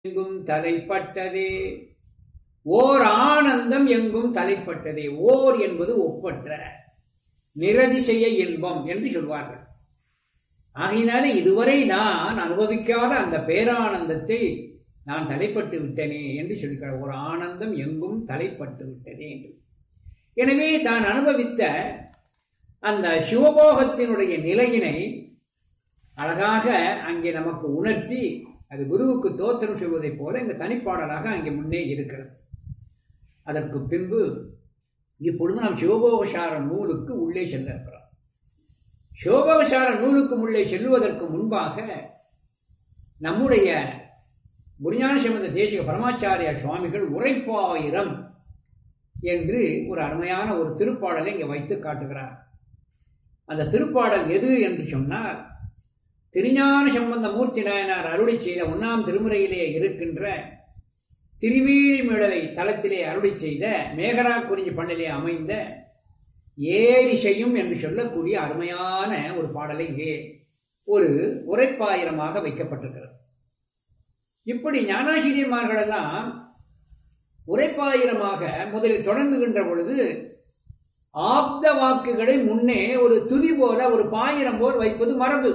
எங்கும் தலைப்பட்டதே ஓர் ஆனந்தம் எங்கும் தலைப்பட்டதே ஓர் என்பது ஒப்பற்ற நிரதிசெய இன்பம் என்று சொல்வார்கள் ஆகையினாலே இதுவரை நான் அனுபவிக்காத அந்த பேரானந்தத்தை நான் தலைப்பட்டு விட்டனே என்று சொல்கிறார் ஒரு ஆனந்தம் எங்கும் தலைப்பட்டு விட்டதே என்று எனவே தான் அனுபவித்த அந்த சிவபோகத்தினுடைய நிலையினை அழகாக அங்கே நமக்கு உணர்த்தி அது குருவுக்கு தோத்திரம் சொல்வதைப் போல இந்த தனிப்பாடலாக அங்கே முன்னே இருக்கிறது அதற்கு பின்பு இப்பொழுது நாம் சிவபோகசார நூலுக்கு உள்ளே செல்ல இருக்கிறோம் சிவபோகசார நூலுக்கு உள்ளே செல்வதற்கு முன்பாக நம்முடைய குருஞான சம்பந்த தேசிக பரமாச்சாரிய சுவாமிகள் உரைப்பாயிரம் என்று ஒரு அருமையான ஒரு திருப்பாடலை இங்கே வைத்து காட்டுகிறார் அந்த திருப்பாடல் எது என்று சொன்னால் திருஞான சம்பந்த மூர்த்தி நாயனார் அருளி செய்த ஒன்னாம் திருமுறையிலே இருக்கின்ற திருவீழிமிழலை தளத்திலே அருளி செய்த மேகரா குறிஞ்சி பண்ணிலே அமைந்த ஏரிசையும் என்று சொல்லக்கூடிய அருமையான ஒரு பாடலை இங்கே ஒரு உரைப்பாயிரமாக வைக்கப்பட்டிருக்கிறது இப்படி ஞானாசிரியமார்களெல்லாம் உரைப்பாயிரமாக முதலில் தொடங்குகின்ற பொழுது ஆப்த வாக்குகளை முன்னே ஒரு துதி போல ஒரு பாயிரம் போல் வைப்பது மரபு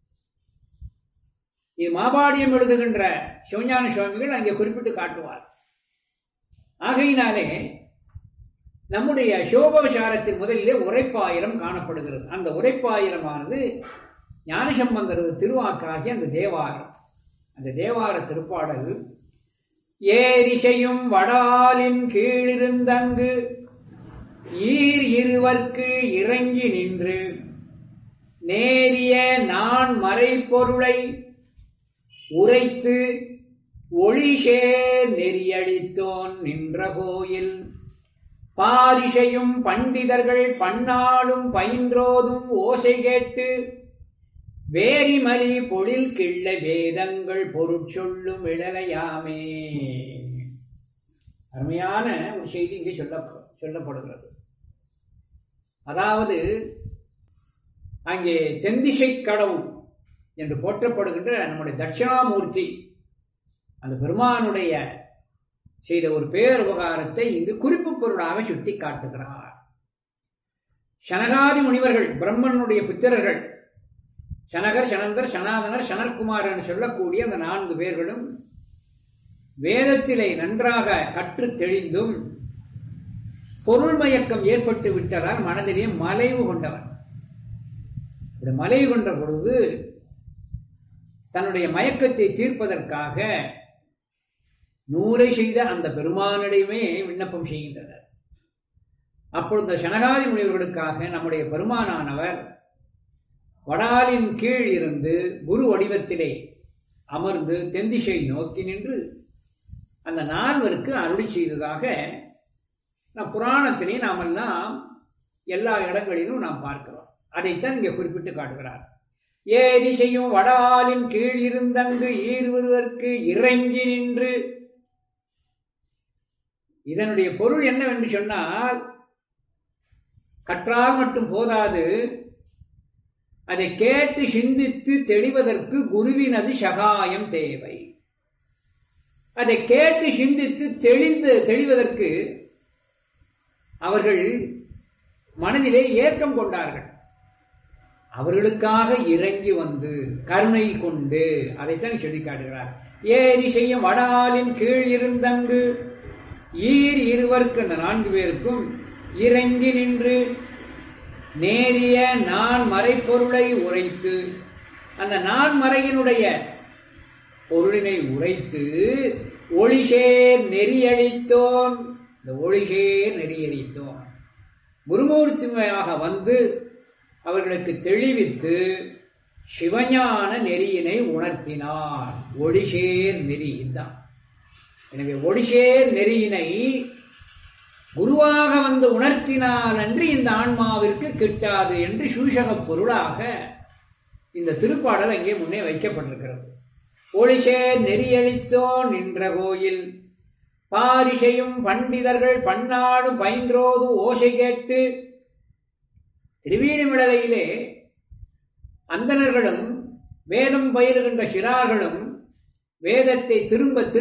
இது மாபாடியம் எழுதுகின்ற சிவஞான சுவாமிகள் அங்கே குறிப்பிட்டு காட்டுவார் ஆகையினாலே நம்முடைய சோபசாரத்தின் முதலிலே உரைப்பாயிரம் காணப்படுகிறது அந்த உரைப்பாயிரமானது ஞானசம்பந்தர் திருவாக்காகி அந்த தேவாரம் அந்த தேவார திருப்பாடல் ஏரிசையும் வடாலின் கீழிருந்தங்கு ஈர் இருவர்க்கு இறங்கி நின்று நேரிய நான் மறைப்பொருளை உரைத்து ஒளிஷே நெறியடித்தோன் நின்ற கோயில் பாரிசையும் பண்டிதர்கள் பன்னாளும் பயின்றோதும் ஓசை கேட்டு வேரிமலி பொழில் கிள்ள வேதங்கள் பொருட்சொல்லும் இழலையாமே அருமையான ஒரு செய்தி இங்கே சொல்ல சொல்லப்படுகிறது அதாவது அங்கே தென்திசை கடவுள் என்று போற்றப்படுகின்ற நம்முடைய தட்சிணாமூர்த்தி அந்த பெருமானுடைய செய்த ஒரு பேருபகாரத்தை இங்கு குறிப்பு பொருளாக சுட்டி காட்டுகிறார் சனகாதி முனிவர்கள் பிரம்மனுடைய புத்திரர்கள் சனகர் சனந்தர் சனாதனர் சனற்குமார் என்று சொல்லக்கூடிய அந்த நான்கு பேர்களும் வேதத்திலே நன்றாக கற்று தெளிந்தும் பொருள் மயக்கம் ஏற்பட்டு விட்டதால் மனதிலே மலைவு கொண்டவர் இந்த மலைவு கொண்ட பொழுது தன்னுடைய மயக்கத்தை தீர்ப்பதற்காக நூலை செய்த அந்த பெருமானிடையுமே விண்ணப்பம் செய்கின்றனர் அப்பொழுது சனகாதி முனிவர்களுக்காக நம்முடைய பெருமானானவர் வடாலின் கீழ் இருந்து குரு வடிவத்திலே அமர்ந்து தென்திசை நோக்கி நின்று அந்த நால்வருக்கு அருளி செய்ததாக நம் புராணத்திலே நாமெல்லாம் எல்லா இடங்களிலும் நாம் பார்க்கிறோம் அதைத்தான் இங்கே குறிப்பிட்டு காட்டுகிறார் ஏரி செய்யும் வடாலின் கீழ் இருந்தங்கு ஈர்வருவர்க்கு இறங்கி நின்று இதனுடைய பொருள் என்னவென்று சொன்னால் கற்றால் மட்டும் போதாது அதை கேட்டு சிந்தித்து தெளிவதற்கு குருவினது சகாயம் தேவை அதை கேட்டு சிந்தித்து தெளிந்து தெளிவதற்கு அவர்கள் மனதிலே ஏக்கம் கொண்டார்கள் அவர்களுக்காக இறங்கி வந்து கருணை கொண்டு அதைத்தான் சொல்லி காட்டுகிறார் ஏரி செய்யும் வடாலின் கீழ் இருந்தங்கு ஈர் இருவருக்கு அந்த நான்கு பேருக்கும் இறங்கி நின்று நேரிய நான் மறைப்பொருளை உரைத்து அந்த நான் மறையினுடைய பொருளினை உரைத்து ஒளிசேர் நெறியடித்தோன் இந்த ஒளிசேர் நெறியடித்தோன் குருமூர்த்திமையாக வந்து அவர்களுக்கு தெளிவித்து சிவஞான நெறியினை உணர்த்தினார் ஒளிசேர் நெறி தான் எனவே ஒளிசேர் நெறியினை குருவாக வந்து உணர்த்தினால் அன்று இந்த ஆன்மாவிற்கு கிட்டாது என்று சூஷக பொருளாக இந்த திருப்பாடல் அங்கே முன்னே வைக்கப்பட்டிருக்கிறது ஒளிசேர் நெறியளித்தோ நின்ற கோயில் பாரிசையும் பண்டிதர்கள் பன்னாடும் பயின்றோது ஓசை கேட்டு வேதத்தை திரும்ப